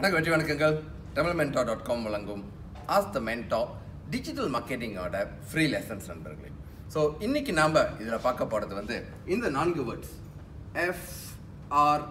வணக்கம் வெற்றி வணக்கங்கள் தமிழ் மென்டா டாட் காம் வழங்கும் ஆஸ் த மென்டா டிஜிட்டல் மார்க்கெட்டிங்கோட ஃப்ரீ லெசன்ஸ் நண்பர்களே ஸோ இன்னைக்கு நாம் இதில் பார்க்க போகிறது வந்து இந்த நான்கு words F R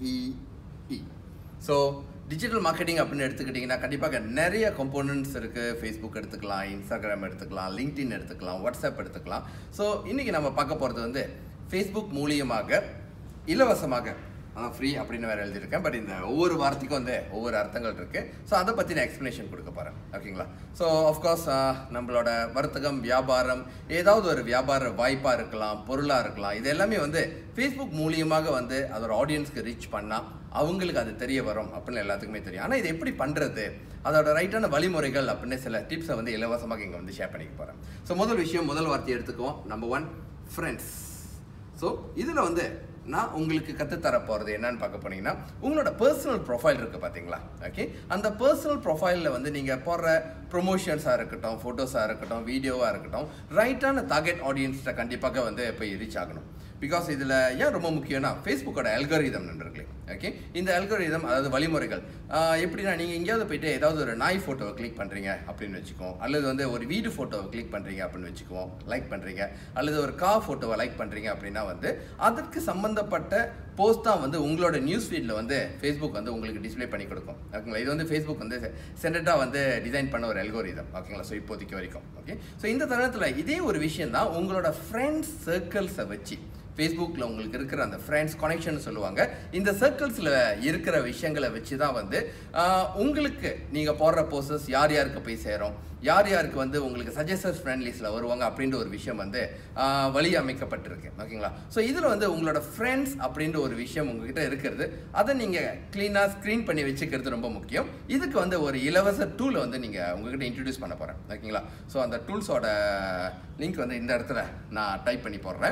E E so digital marketing அப்படின்னு எடுத்துக்கிட்டிங்கன்னா கண்டிப்பாக நிறைய கம்போனன்ட்ஸ் இருக்குது ஃபேஸ்புக் எடுத்துக்கலாம் இன்ஸ்டாகிராம் எடுத்துக்கலாம் லிங்க்டின் எடுத்துக்கலாம் வாட்ஸ்அப் எடுத்துக்கலாம் ஸோ இன்றைக்கி நம்ம பார்க்க போகிறது வந்து ஃபேஸ்புக் மூலியமாக இலவசமாக ஆனால் ஃப்ரீ அப்படின்னு வேறு எழுதியிருக்கேன் பட் இந்த ஒவ்வொரு வார்த்தைக்கும் வந்து ஒவ்வொரு அர்த்தங்கள் இருக்குது ஸோ அதை பற்றி நான் எக்ஸ்ப்ளனேஷன் கொடுக்க போகிறேன் ஓகேங்களா ஸோ ஆஃப்கோர்ஸ் நம்மளோட வர்த்தகம் வியாபாரம் ஏதாவது ஒரு வியாபார வாய்ப்பாக இருக்கலாம் பொருளாக இருக்கலாம் இது எல்லாமே வந்து ஃபேஸ்புக் மூலியமாக வந்து அதோட ஆடியன்ஸ்க்கு ரீச் பண்ணால் அவங்களுக்கு அது தெரிய வரும் அப்படின்னு எல்லாத்துக்குமே தெரியும் ஆனால் இது எப்படி பண்ணுறது அதோட ரைட்டான வழிமுறைகள் அப்படின்னு சில டிப்ஸை வந்து இலவசமாக இங்கே வந்து ஷேர் பண்ணிக்க போகிறேன் ஸோ முதல் விஷயம் முதல் வார்த்தையை எடுத்துக்குவோம் நம்பர் ஒன் ஃப்ரெண்ட்ஸ் ஸோ இதில் வந்து நான் உங்களுக்கு கற்றுத்தர போகிறது என்னன்னு பார்க்க போனீங்கன்னா உங்களோட பர்சனல் ப்ரொஃபைல் இருக்குது பார்த்தீங்களா ஓகே அந்த பர்சனல் ப்ரொஃபைலில் வந்து நீங்கள் போடுற ப்ரொமோஷன்ஸாக இருக்கட்டும் ஃபோட்டோஸாக இருக்கட்டும் வீடியோவாக இருக்கட்டும் ரைட்டான டார்கெட் ஆடியன்ஸ்கிட்ட கண்டிப்பாக வந்து போய் ரீச் ஆகணும் பிகாஸ் இதில் ஏன் ரொம்ப முக்கியம்னா ஃபேஸ்புக்கோட அல்கரிதம் நண்பர்களே ஓகே இந்த அல்கரிதம் அதாவது வழிமுறைகள் ஆஹ் எப்படின்னா நீங்கள் எங்கேயாவது போயிட்டு ஏதாவது ஒரு நாய் ஃபோட்டோவை கிளிக் பண்ணுறீங்க அப்படின்னு வச்சுக்குவோம் அல்லது வந்து ஒரு வீடு ஃபோட்டோவை கிளிக் பண்ணுறீங்க அப்படின்னு வச்சுக்குவோம் லைக் பண்ணுறீங்க அல்லது ஒரு கா ஃபோட்டோவை லைக் பண்ணுறீங்க அப்படின்னா வந்து அதற்கு சம்மந்தப்பட்ட போஸ்ட் தான் வந்து உங்களோட நியூஸ் ஃபீடில் வந்து ஃபேஸ்புக் வந்து உங்களுக்கு டிஸ்ப்ளே பண்ணி கொடுக்கும் ஓகேங்களா இது வந்து ஃபேஸ்புக் வந்து சென்டட்டாக வந்து டிசைன் பண்ண ஒரு அல்கோரிதம் ஓகேங்களா ஸோ இப்போதைக்கு வரைக்கும் ஓகே ஸோ இந்த தருணத்தில் இதே ஒரு விஷயம் தான் உங்களோட ஃப்ரெண்ட்ஸ் சர்க்கிள்ஸை வச்சு ஃபேஸ்புக்கில் உங்களுக்கு இருக்கிற அந்த ஃப்ரெண்ட்ஸ் கனெக்ஷன் சொல்லுவாங்க இந்த சர்க்கிள்ஸில் இருக்கிற விஷயங்களை வச்சு தான் வந்து ஆஹ், உங்களுக்கு நீங்கள் போடுற போஸ்டர்ஸ் யார் யாருக்கு போய் சேரும் யார் யாருக்கு வந்து உங்களுக்கு சஜஸ்டர்ஸ் ஃப்ரெண்ட் லிஸ்ட்டில் வருவாங்க அப்படின்ற ஒரு விஷயம் வந்து ஆஹ், வழி அமைக்கப்பட்டிருக்கு ஓகேங்களா ஸோ இதில் வந்து உங்களோட ஃப்ரெண்ட்ஸ் அப்படின்ற ஒரு விஷயம் உங்ககிட்ட இருக்கிறது அதை நீங்கள் க்ளீனாக ஸ்க்ரீன் பண்ணி வச்சுக்கிறது ரொம்ப முக்கியம் இதுக்கு வந்து ஒரு இலவச டூலை வந்து நீங்கள் உங்ககிட்ட இன்ட்ரடியூஸ் பண்ண போகிறேன் ஓகேங்களா ஸோ அந்த டூல்ஸோட லிங்க் வந்து இந்த இடத்துல நான் டைப் பண்ணி போடுறேன்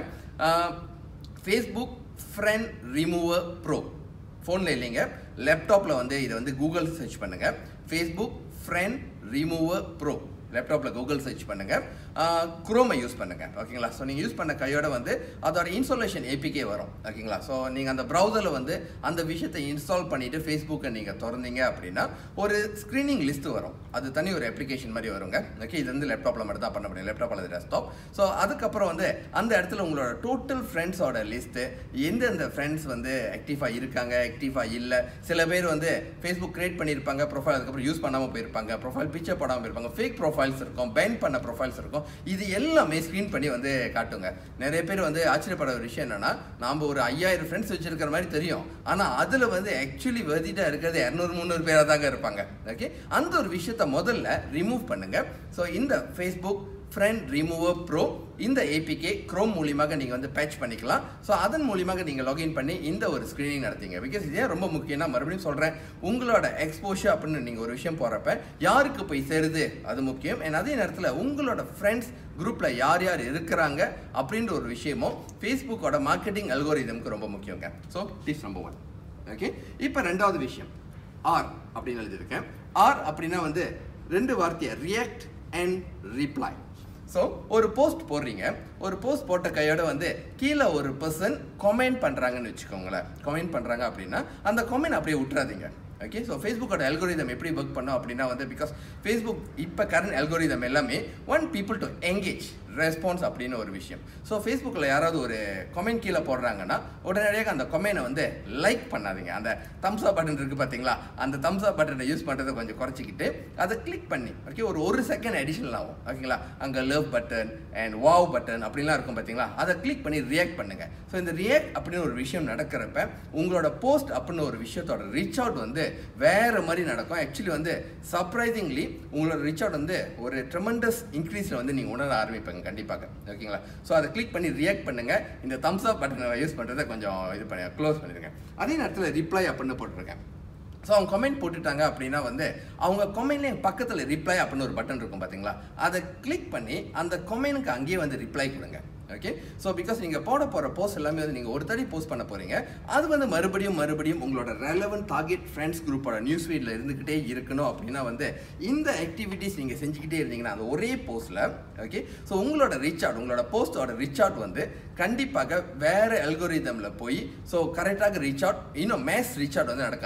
ஃபேஸ்புக் ஃப்ரெண்ட் ரிமூவர் ப்ரோ ஃபோனில் இல்லைங்க லேப்டாப்பில் வந்து இதை வந்து கூகுள் சர்ச் பண்ணுங்கள் ஃபேஸ்புக் ஃப்ரெண்ட் ரிமூவர் ப்ரோ லேப்டாப்பில் கூகுள் சர்ச் பண்ணுங்கள் குரோமை யூஸ் பண்ணுங்கள் ஓகேங்களா ஸோ நீங்கள் யூஸ் பண்ண கையோட வந்து அதோட இன்ஸ்டாலேஷன் ஏபிகே வரும் ஓகேங்களா ஸோ நீங்கள் அந்த ப்ரௌசரில் வந்து அந்த விஷயத்தை இன்ஸ்டால் பண்ணிவிட்டு ஃபேஸ்புக்கை நீங்கள் திறந்தீங்க அப்படின்னா ஒரு ஸ்க்ரீனிங் லிஸ்ட் வரும் அது தனி ஒரு அப்ளிகேஷன் மாதிரி வருங்க ஓகே இது வந்து லேப்டாப்பில் மட்டும் தான் பண்ண முடியும் லேப்டாப் அல்லது டெஸ்க்டாப் ஸோ அதுக்கப்புறம் வந்து அந்த இடத்துல உங்களோட டோட்டல் ஃப்ரெண்ட்ஸோட லிஸ்ட்டு எந்தெந்த ஃப்ரெண்ட்ஸ் வந்து ஆக்டிவாக இருக்காங்க ஆக்டிவாக இல்லை சில பேர் வந்து ஃபேஸ்புக் கிரியேட் பண்ணியிருப்பாங்க ப்ரொஃபைல் அதுக்கப்புறம் யூஸ் பண்ணாமல் போயிருப்பாங்க ப்ரொஃபைல் பிக்சர் போடாமல் போயிருப்பாங்க ஃபேக் ப்ரொஃபைல்ஸ் இருக்கும் பேன் பண்ண ப்ரொஃபைல்ஸ் இருக்கும் இது எல்லாமே ஸ்க்ரீன் பண்ணி வந்து காட்டுங்க நிறைய பேர் வந்து ஆச்சரியப்பட ஒரு விஷயம் என்னன்னா நாம் ஒரு ஐயாயிரம் ஃப்ரெண்ட்ஸ் வச்சிருக்கிற மாதிரி தெரியும் ஆனால் அதில் வந்து ஆக்சுவலி வெர்திட்டாக இருக்கிறது இரநூறு முந்நூறு பேராக தாங்க இருப்பாங்க ஓகே அந்த ஒரு விஷயத்த முதல்ல ரிமூவ் பண்ணுங்க ஸோ இந்த ஃபேஸ்புக் ஃப்ரெண்ட் ரிமூவர் ப்ரோ இந்த ஏபிகே க்ரோம் மூலியமாக நீங்கள் வந்து பேட்ச் பண்ணிக்கலாம் ஸோ அதன் மூலியமாக நீங்கள் லாகின் பண்ணி இந்த ஒரு ஸ்க்ரீனிங் நடத்தீங்க பிகாஸ் இதே ரொம்ப முக்கியம்னா மறுபடியும் சொல்கிறேன் உங்களோட எக்ஸ்போஷர் அப்படின்னு நீங்கள் ஒரு விஷயம் போகிறப்ப யாருக்கு போய் சேருது அது முக்கியம் and அதே நேரத்தில் உங்களோட ஃப்ரெண்ட்ஸ் குரூப்பில் யார் யார் இருக்கிறாங்க அப்படின்ற ஒரு விஷயமும் ஃபேஸ்புக்கோட மார்க்கெட்டிங் அல்கோரிதம்க்கு ரொம்ப முக்கியங்க so tips number one okay இப்போ ரெண்டாவது விஷயம் ஆர் அப்படின்னு எழுதியிருக்கேன் ஆர் அப்படின்னா வந்து ரெண்டு வார்த்தையை ரியாக்ட் அண்ட் ரிப்ளை ஸோ ஒரு போஸ்ட் போடுறீங்க ஒரு போஸ்ட் போட்ட கையோட வந்து கீழே ஒரு பர்சன் கமெண்ட் பண்ணுறாங்கன்னு வச்சுக்கோங்களேன் கமெண்ட் பண்ணுறாங்க அப்படின்னா அந்த கமெண்ட் அப்படியே விட்டுறாதீங்க ஓகே ஸோ ஃபேஸ்புக்கோட அல்கோரிதம் எப்படி ஒர்க் பண்ணும் அப்படின்னா வந்து பிகாஸ் ஃபேஸ்புக் இப்போ கரண்ட் அல்கோரிதம் எல்லாமே want people to engage response அப்படின்னு ஒரு விஷயம் ஸோ ஃபேஸ்புக்கில் யாராவது ஒரு கமெண்ட் கீழே போடுறாங்கன்னா உடனடியாக அந்த கமெண்ட்டை வந்து லைக் பண்ணாதீங்க அந்த தம்ஸ் அப் பட்டன் இருக்குது பார்த்தீங்களா அந்த தம்ஸ் அப் பட்டனை யூஸ் பண்ணுறதை கொஞ்சம் குறைச்சிக்கிட்டு அதை கிளிக் பண்ணி ஓகே ஒரு ஒரு செகண்ட் அடிஷனல் ஆகும் ஓகேங்களா அங்கே love button and wow button அப்படிலாம் இருக்கும் பார்த்தீங்களா அதை கிளிக் பண்ணி ரியாக்ட் பண்ணுங்கள் ஸோ இந்த ரியாக்ட் அப்படின்னு ஒரு விஷயம் நடக்கிறப்ப உங்களோட போஸ்ட் அப்படின்னு ஒரு விஷயத்தோட ரீச் அவுட் வந்து வேறு மாதிரி நடக்கும் ஆக்சுவலி வந்து சர்ப்ரைசிங்லி உங்களோட ரீச் அவுட் வந்து ஒரு ட்ரெமண்டஸ் இன்க்ரீஸில் வந்து நீங்கள் உணர ஆரம்பிப்பீங்க கண்டிப்பாக ஓகேங்களா ஸோ அதை கிளிக் பண்ணி ரியாக்ட் பண்ணுங்கள் இந்த தம்ஸ் அப் பட்டனை யூஸ் பண்ணுறதை கொஞ்சம் இது பண்ணி க்ளோஸ் பண்ணிடுங்க அதே நேரத்தில் ரிப்ளை அப்படின்னு போட்டிருக்கேன் ஸோ அவங்க கமெண்ட் போட்டுட்டாங்க அப்படின்னா வந்து அவங்க கமெண்ட்லேயே பக்கத்தில் ரிப்ளை அப்படின்னு ஒரு பட்டன் இருக்கும் பார்த்தீங்களா அதை கிளிக் பண்ணி அந்த கமெண்ட்க்கு அங்கேயே வந்து ரிப்ளை கொடுங்க ஓகே ஸோ பிகாஸ் நீங்கள் போட போகிற போஸ்ட் எல்லாமே வந்து நீங்கள் ஒரு தடவை போஸ்ட் பண்ண போகிறீங்க அது வந்து மறுபடியும் மறுபடியும் உங்களோட ரெலவெண்ட் டார்கெட் ஃப்ரெண்ட்ஸ் குரூப்போட நியூஸ் ஃபீடில் இருந்துக்கிட்டே இருக்கணும் அப்படின்னா வந்து இந்த ஆக்டிவிட்டீஸ் நீங்கள் செஞ்சுக்கிட்டே இருந்தீங்கன்னா அந்த ஒரே போஸ்ட்டில் ஓகே ஸோ உங்களோட ரீச் அவுட் உங்களோட போஸ்ட்டோட ரீச் அவுட் வந்து கண்டிப்பாக வேறு அல்கோரிதமில் போய் ஸோ கரெக்டாக ரீச் அவுட் இன்னும் மேஸ் ரீச் அவுட் வந்து நடக்க ஆரம்பிக்கும்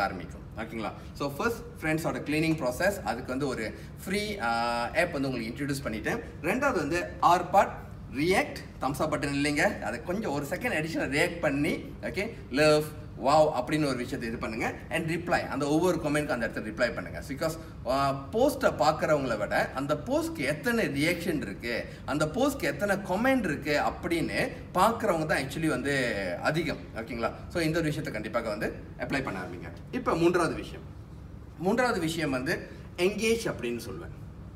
ஓகேங்களா ஸோ ஃபர்ஸ்ட் ஃப்ரெண்ட்ஸோட க்ளீனிங் ப்ராசஸ் அதுக்கு வந்து ஒரு ஃப்ரீ ஆப் வந்து உங்களுக்கு இன்ட்ரடியூஸ் பண்ணிட்டேன் ரெண்டாவது வந்து our part react thumbs up button இல்லைங்க அதை கொஞ்சம் ஒரு செகண்ட் அடிஷனல் ரியாக்ட் பண்ணி ஓகே லவ் வாவ் அப்படின்னு ஒரு விஷயத்தை இது பண்ணுங்க அண்ட் ரிப்ளை அந்த ஒவ்வொரு கமெண்ட்க்கு அந்த இடத்துல ரிப்ளை பண்ணுங்க பிகாஸ் போஸ்ட்டை பார்க்குறவங்கள விட அந்த போஸ்ட்க்கு எத்தனை ரியாக்ஷன் இருக்கு அந்த போஸ்ட்க்கு எத்தனை கமெண்ட் இருக்கு அப்படின்னு பார்க்குறவங்க தான் ஆக்சுவலி வந்து அதிகம் ஓகேங்களா ஸோ இந்த ஒரு விஷயத்தை கண்டிப்பாக வந்து அப்ளை பண்ண ஆரம்பிங்க இப்போ மூன்றாவது விஷயம் மூன்றாவது விஷயம் வந்து எங்கேஜ் அப்படின்னு சொல்லுவேன்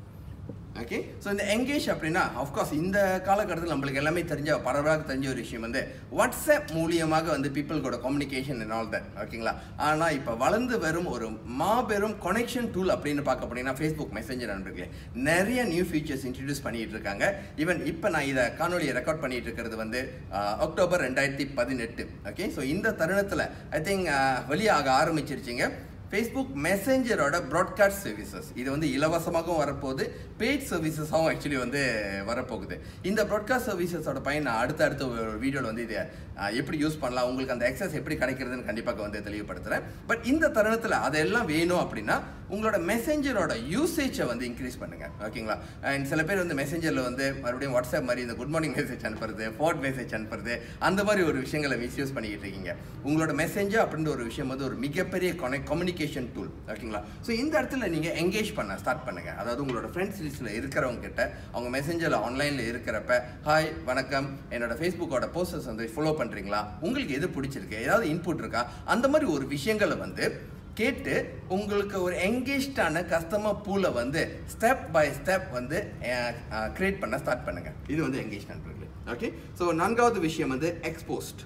ஓகே ஸோ இந்த எங்கேஜ் அப்படின்னா அஃப்கோர்ஸ் இந்த காலகட்டத்தில் நம்மளுக்கு எல்லாமே தெரிஞ்ச பரவலாக தெரிஞ்ச ஒரு விஷயம் வந்து வாட்ஸ்அப் மூலியமாக வந்து பீப்புள்கோட கம்யூனிகேஷன் அண்ட் ஆல் தட் ஓகேங்களா ஆனால் இப்போ வளர்ந்து வரும் ஒரு மாபெரும் கனெக்ஷன் டூல் அப்படின்னு பார்க்க போனீங்கன்னா ஃபேஸ்புக் மெசேஞ்சர் நண்பர்களே நிறைய நியூ ஃபீச்சர்ஸ் இன்ட்ரடியூஸ் பண்ணிட்டு இருக்காங்க ஈவன் இப்போ நான் இதை காணொலியை ரெக்கார்ட் பண்ணிட்டு இருக்கிறது வந்து ஆஹ், அக்டோபர் ரெண்டாயிரத்தி பதினெட்டு ஓகே ஸோ இந்த தருணத்தில் ஐ திங்க் வெளியாக ஆரம்பிச்சிருச்சிங்க ஃபேஸ்புக் மெசேஞ்சரோட ப்ராட்காஸ்ட் சர்வீசஸ் இது வந்து இலவசமாகவும் வரப்போகுது பெய்ட் சர்வீசஸாகவும் ஆக்சுவலி வந்து வரப்போகுது இந்த ப்ராட்காஸ்ட் சர்வீசஸோட பயன் நான் அடுத்த அடுத்த ஒரு வீடியோவில் வந்து இதை அஹ், எப்படி யூஸ் பண்ணலாம் உங்களுக்கு அந்த எக்ஸஸ் எப்படி கிடைக்கிறதுன்னு கண்டிப்பாக வந்து தெளிவுபடுத்துகிறேன் பட் இந்த தருணத்தில் அதெல்லாம் வேணும் அப்படின்னா உங்களோட மெசேஞ்சரோட யூசேஜை வந்து இன்க்ரீஸ் பண்ணுங்க ஓகேங்களா அண்ட் சில பேர் வந்து மெசேஞ்சரில் வந்து மறுபடியும் வாட்ஸ்அப் மாதிரி இந்த குட் மார்னிங் மெசேஜ் அனுப்புறது ஃபோர்ட் மெசேஜ் அனுப்புறது அந்த மாதிரி ஒரு விஷயங்களை மிஸ்யூஸ் பண்ணிக்கிட்டு இருக்கீங்க உங்களோட மெசேஞ்சர் அப்படின்ற ஒரு விஷயம் வந்து ஒரு மிகப்பெரிய கம்யூனிகேஷன் டூல் ஓகேங்களா ஸோ இந்த இடத்துல நீங்கள் எங்கேஜ் பண்ண ஸ்டார்ட் பண்ணுங்க அதாவது உங்களோட ஃப்ரெண்ட்ஸ் லிஸ்ட்டில் இருக்கிறவங்க கிட்ட அவங்க மெசேஞ்சரில் ஆன்லைனில் இருக்கிறப்ப ஹாய் வணக்கம் என்னோட ஃபேஸ்புக்கோட போஸ்டர்ஸ் வந்து ஃபாலோ பண்ணுறீங்களா உங்களுக்கு எது பிடிச்சிருக்கு ஏதாவது இன்புட் இருக்கா அந்த மாதிரி ஒரு விஷயங்களை வந்து கேட்டு உங்களுக்கு ஒரு எங்கேஜ்டான கஸ்டமர் பூலை வந்து ஸ்டெப் பை ஸ்டெப் வந்து கிரியேட் பண்ண ஸ்டார்ட் பண்ணுங்க இது வந்து எங்கேஜ் நண்பர்களே ஓகே ஸோ நான்காவது விஷயம் வந்து எக்ஸ்போஸ்ட்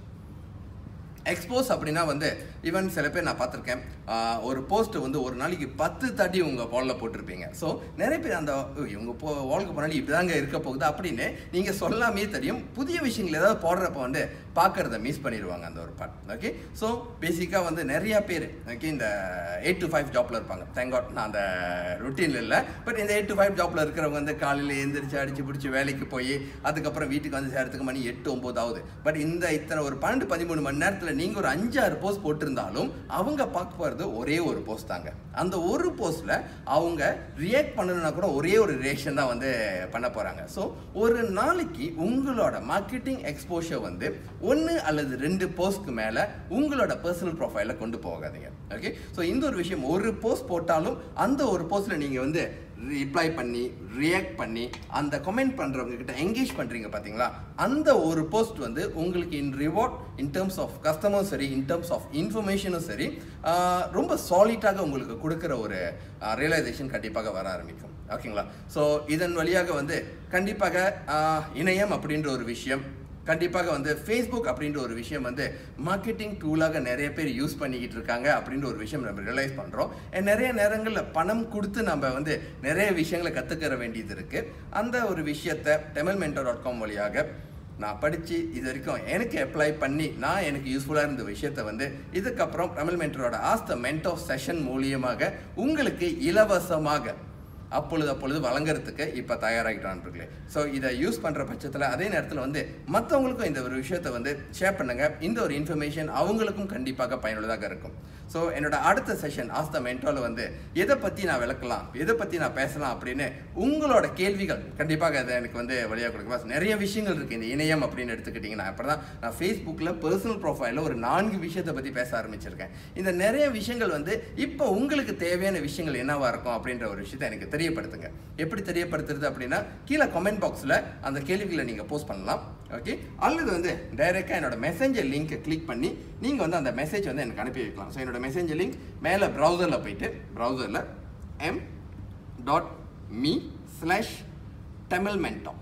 எக்ஸ்போஸ் அப்படின்னா வந்து ஈவன் சில பேர் நான் பார்த்துருக்கேன் ஆஹ், ஒரு போஸ்ட் வந்து ஒரு நாளைக்கு பத்து தாட்டி உங்கள் வாலில் போட்டிருப்பீங்க ஸோ நிறைய பேர் அந்த "ஓ, இவங்க போ வாலுக்கு போனாலும் இப்படிதாங்க இருக்க போகுது அப்படின்னு நீங்கள் சொல்லாமே தெரியும் புதிய விஷயங்கள் ஏதாவது போடுறப்ப வந்து பார்க்கறத மிஸ் பண்ணிடுவாங்க அந்த ஒரு பார்ட் ஓகே ஸோ பேசிக்காக வந்து நிறைய பேர் ஓகே இந்த எயிட் டு ஃபைவ் ஜாப்ல இருப்பாங்க தேங்க் காட் நான் அந்த ருட்டீனில் இல்லை பட் இந்த எயிட் டு ஃபைவ் ஜாப்ல இருக்கிறவங்க வந்து காலையில் எழுந்திரிச்சு அடிச்சு பிடிச்சி வேலைக்கு போய் அதுக்கப்புறம் வீட்டுக்கு வந்து சேர்றதுக்கு மணி எட்டு ஒம்பது ஆகுது பட் இந்த இத்தனை ஒரு பன்னெண்டு பதிமூணு மணி நேரத்தில் நீங்கள் ஒரு அஞ்சாறு போஸ்ட் போட்டிருந்தாலும் அவங்க பார்க்க போகிறது ஒரே ஒரு போஸ்ட் தாங்க அந்த ஒரு போஸ்ட்டில் அவங்க ரியாக்ட் பண்ணணும்னா கூட ஒரே ஒரு ரியாக்ஷன் தான் வந்து பண்ண போகிறாங்க ஸோ ஒரு நாளைக்கு உங்களோட மார்க்கெட்டிங் எக்ஸ்போஷர் வந்து ஒன்று அல்லது ரெண்டு போஸ்ட்க்கு மேலே உங்களோட பர்சனல் ப்ரொஃபைலில் கொண்டு போகாதீங்க ஓகே ஸோ இந்த ஒரு விஷயம் ஒரு போஸ்ட் போட்டாலும் அந்த ஒரு போஸ்ட்டில் நீங்கள் வந்து ரிப்ளை பண்ணி ரியாக்ட் பண்ணி அந்த கமெண்ட் பண்ணுறவங்க கிட்ட என்கேஜ் பண்ணுறீங்க பார்த்தீங்களா அந்த ஒரு போஸ்ட் வந்து உங்களுக்கு in reward in terms of கஸ்டமரும் சரி இன் டேர்ம்ஸ் ஆஃப் இன்ஃபர்மேஷனும் சரி ஆஹ், ரொம்ப சாலிட்டாக உங்களுக்கு கொடுக்குற ஒரு ரியலைசேஷன் கண்டிப்பாக வர ஆரம்பிக்கும் ஓகேங்களா ஸோ இதன் வழியாக வந்து கண்டிப்பாக ஆஹ், இணையம் அப்படின்ற ஒரு விஷயம் கண்டிப்பாக வந்து ஃபேஸ்புக் அப்படின்ற ஒரு விஷயம் வந்து மார்க்கெட்டிங் டூலாக நிறைய பேர் யூஸ் பண்ணிக்கிட்டு இருக்காங்க அப்படின்ற ஒரு விஷயம் நம்ம ரியலைஸ் பண்ணுறோம் நிறைய நேரங்களில் பணம் கொடுத்து நம்ம வந்து நிறைய விஷயங்களை கற்றுக்கிற வேண்டியது இருக்குது அந்த ஒரு விஷயத்தை தமிழ் மென்டர் டாட் காம் வழியாக நான் படித்து இது வரைக்கும் எனக்கு அப்ளை பண்ணி நான் எனக்கு யூஸ்ஃபுல்லாக இருந்த விஷயத்தை வந்து இதுக்கப்புறம் தமிழ் மென்டரோட ஆஸ்த மென்டோ செஷன் மூலியமாக உங்களுக்கு இலவசமாக அப்பொழுது அப்பொழுது வழங்குறதுக்கு இப்போ தயாராகிட்டோம் நண்பர்களே ஸோ இதை யூஸ் பண்ணுற பட்சத்தில் அதே நேரத்தில் வந்து மற்றவங்களுக்கும் இந்த ஒரு விஷயத்தை வந்து ஷேர் பண்ணுங்க இந்த ஒரு இன்ஃபர்மேஷன் அவங்களுக்கும் கண்டிப்பாக பயனுள்ளதாக இருக்கும் ஸோ என்னோட அடுத்த செஷன் ஆஸ்த மென்டோவில் வந்து எதை பற்றி நான் விளக்கலாம் எதை பற்றி நான் பேசலாம் அப்படின்னு உங்களோட கேள்விகள் கண்டிப்பாக அதை எனக்கு வந்து வழியாக கொடுக்கும் நிறைய விஷயங்கள் இருக்குது இந்த இணையம் அப்படின்னு எடுத்துக்கிட்டிங்கன்னா அப்போ தான் நான் ஃபேஸ்புக்கில் பர்சனல் ப்ரொஃபைலில் ஒரு நான்கு விஷயத்தை பற்றி பேச ஆரம்பிச்சிருக்கேன் இந்த நிறைய விஷயங்கள் வந்து இப்போ உங்களுக்கு தேவையான விஷயங்கள் என்னவா இருக்கும் அப்படின்ற ஒரு விஷயத்தை எனக்கு தெரியப்படுத்துங்க எப்படி தெரியப்படுத்துறது அப்படின்னா கீழே கமெண்ட் பாக்ஸில் அந்த கேள்விகளை நீங்கள் போஸ்ட் பண்ணலாம் ஓகே அல்லது வந்து டைரெக்டாக என்னோட மெசேஞ்சர் லிங்க்கை கிளிக் பண்ணி நீங்கள் வந்து அந்த மெசேஜ் வந்து எனக்கு அனுப்பி வைக்கலாம் ஸோ என்னோட மெசேஞ்சர் லிங்க் மேலே ப்ரௌசரில் போயிட்டு ப்ரௌசரில் M dot me slash Tamil mentor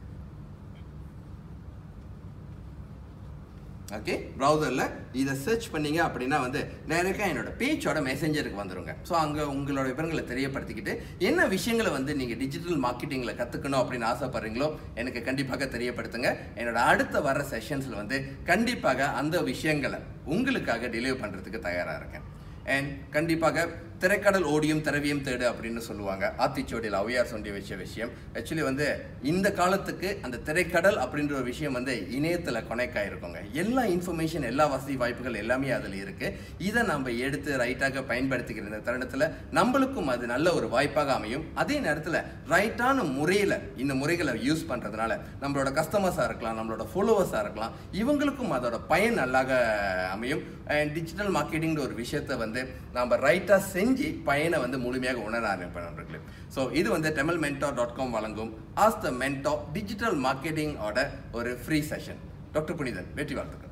okay ப்ரௌசரில் இதை சர்ச் பண்ணீங்க அப்படின்னா வந்து டைரெக்டாக என்னோட பேஜோட மெசேஞ்சருக்கு வந்துருங்க ஸோ அங்கே உங்களோட விவரங்களை தெரியப்படுத்திக்கிட்டு என்ன விஷயங்களை வந்து நீங்கள் டிஜிட்டல் மார்க்கெட்டிங்கில் கற்றுக்கணும் அப்படின்னு ஆசைப்படுறீங்களோ எனக்கு கண்டிப்பாக தெரியப்படுத்துங்க என்னோட அடுத்த வர செஷன்ஸில் வந்து கண்டிப்பாக அந்த விஷயங்களை உங்களுக்காக டெலிவர் பண்ணுறதுக்கு தயாராக இருக்கேன் அண்ட் கண்டிப்பாக திரைக்கடல் ஓடியும் திரவியம் தேடு அப்படின்னு சொல்லுவாங்க ஆத்திச்சோடியில் ஔவையார் சொல்லிய விஷய விஷயம் ஆக்சுவலி வந்து இந்த காலத்துக்கு அந்த திரைக்கடல் அப்படின்ற ஒரு விஷயம் வந்து இணையத்தில் கனெக்ட் ஆகிருக்குங்க எல்லா இன்ஃபர்மேஷன் எல்லா வசதி வாய்ப்புகள் எல்லாமே அதில் இருக்கு இதை நம்ம எடுத்து ரைட்டாக பயன்படுத்திக்கிற இந்த தருணத்தில் நம்மளுக்கும் அது நல்ல ஒரு வாய்ப்பாக அமையும் அதே நேரத்தில் ரைட்டான முறையில் இந்த முறைகளை யூஸ் பண்ணுறதுனால நம்மளோட கஸ்டமர்ஸாக இருக்கலாம் நம்மளோட ஃபாலோவர்ஸாக இருக்கலாம் இவங்களுக்கும் அதோட பயன் நல்லாக அமையும் அண்ட் டிஜிட்டல் மார்க்கெட்டிங்கிற ஒரு விஷயத்தை வந்து நம்ம ரைட்டாக செஞ்சு பயனை வந்து முழுமையாக உணர ஆரம்பிப்பேன் நண்பர்களே ஸோ இது வந்து டெமல் மென்டோ டாட் காம் வழங்கும் ஆஸ் த மென்டோ டிஜிட்டல் மார்க்கெட்டிங்கோட ஒரு ஃப்ரீ செஷன் டாக்டர் புனிதன் வெற்றி வாழ்த்துக்கள்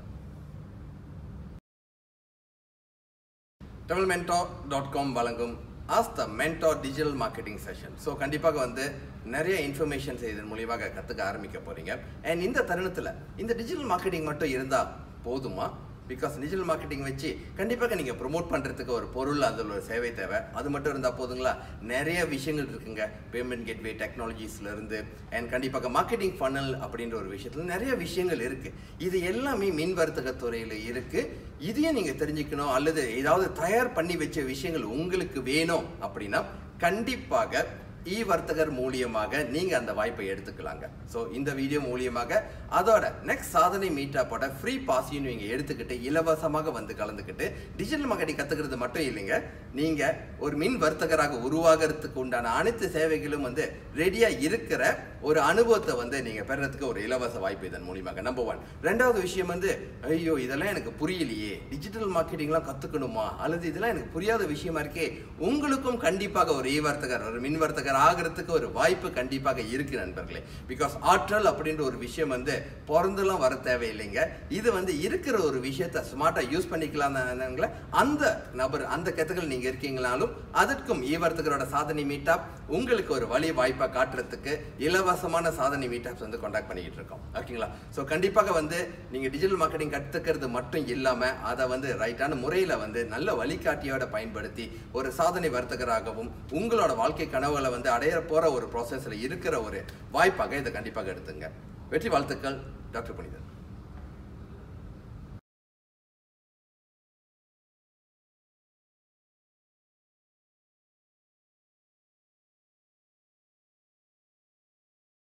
டெமல் மென்டோ டாட் காம் வழங்கும் as the mentor digital marketing session so கண்டிப்பாக வந்து நிறைய இன்ஃபர்மேஷன்ஸ் இதன் மூலியமாக கற்றுக்க ஆரம்பிக்க போகிறீங்க அண்ட் இந்த தருணத்தில் இந்த டிஜிட்டல் மார்க்கெட்டிங் மட்டும் இருந்தால் போதுமா பிகாஸ் டிஜிட்டல் மார்க்கெட்டிங் வச்சு கண்டிப்பாக நீங்கள் ப்ரொமோட் பண்ணுறதுக்கு ஒரு பொருள் அதில் ஒரு சேவை தேவை அது மட்டும் இருந்தால் போதுங்களா நிறைய விஷயங்கள் இருக்குங்க பேமெண்ட் கேட்வே டெக்னாலஜிஸ்லேருந்து அண்ட் கண்டிப்பாக மார்க்கெட்டிங் ஃபனல் அப்படின்ற ஒரு விஷயத்தில் நிறைய விஷயங்கள் இருக்குது இது எல்லாமே மின் வர்த்தகத் துறையில் இருக்குது இதையும் நீங்கள் தெரிஞ்சுக்கணும் அல்லது ஏதாவது தயார் பண்ணி வச்ச விஷயங்கள் உங்களுக்கு வேணும் அப்படின்னா கண்டிப்பாக இ வர்த்தகர் மூலியமாக நீங்க அந்த வாய்ப்பை எடுத்துக்கலாங்க ஸோ இந்த வீடியோ மூலியமாக அதோட நெக்ஸ்ட் சாதனை மீட்டாப்போட ஃப்ரீ பாஸையும் நீங்க எடுத்துக்கிட்டு இலவசமாக வந்து கலந்துக்கிட்டு டிஜிட்டல் மார்க்கெட்டிங் கத்துக்கிறது மட்டும் இல்லைங்க நீங்க ஒரு மின் வர்த்தகராக உருவாகிறதுக்கு உண்டான அனைத்து சேவைகளும் வந்து ரெடியா இருக்கிற ஒரு அனுபவத்தை வந்து நீங்க பெறறதுக்கு ஒரு இலவச வாய்ப்பு இதன் மூலியமாக நம்பர் ஒன் ரெண்டாவது விஷயம் வந்து ஐயோ இதெல்லாம் எனக்கு புரியலையே டிஜிட்டல் மார்க்கெட்டிங்லாம் கத்துக்கணுமா அல்லது இதெல்லாம் எனக்கு புரியாத விஷயமா இருக்கே உங்களுக்கும் கண்டிப்பாக ஒரு இ வர்த்தகர் ஒரு மின் வர்த்தகர் ஆகிறதுக்கு ஒரு வாய்ப்பு கண்டிப்பாக இருக்கு நண்பர்களே பிகாஸ் ஆற்றல் அப்படின்ற ஒரு விஷயம் வந்து பிறந்துலாம் வர தேவையில்லைங்க இது வந்து இருக்கிற ஒரு விஷயத்த ஸ்மார்ட்டா யூஸ் பண்ணிக்கலாம் அந்த நபர் அந்த கெத்துகள் நீங்க இருக்கீங்களாலும் அதற்கும் இ வர்த்தகரோட சாதனை மீட்டாப் உங்களுக்கு ஒரு வழி வாய்ப்பா காட்டுறதுக்கு இலவசமான சாதனை மீட்டாப்ஸ் வந்து காண்டாக்ட் பண்ணிக்கிட்டு இருக்கோம் ஓகேங்களா ஸோ கண்டிப்பாக வந்து நீங்க டிஜிட்டல் மார்க்கெட்டிங் கத்துக்கிறது மட்டும் இல்லாம அதை வந்து ரைட்டான முறையில வந்து நல்ல வழிகாட்டியோட பயன்படுத்தி ஒரு சாதனை வர்த்தகராகவும் உங்களோட வாழ்க்கை கனவுகளை வந்து அடைய போற ஒரு ப்ராசஸ்ல இருக்கிற ஒரு வாய்ப்பாக இதை கண்டிப்பாக எடுத்துங்க வெற்றி வாழ்த்துக்கள் டாக்டர் புனிதன்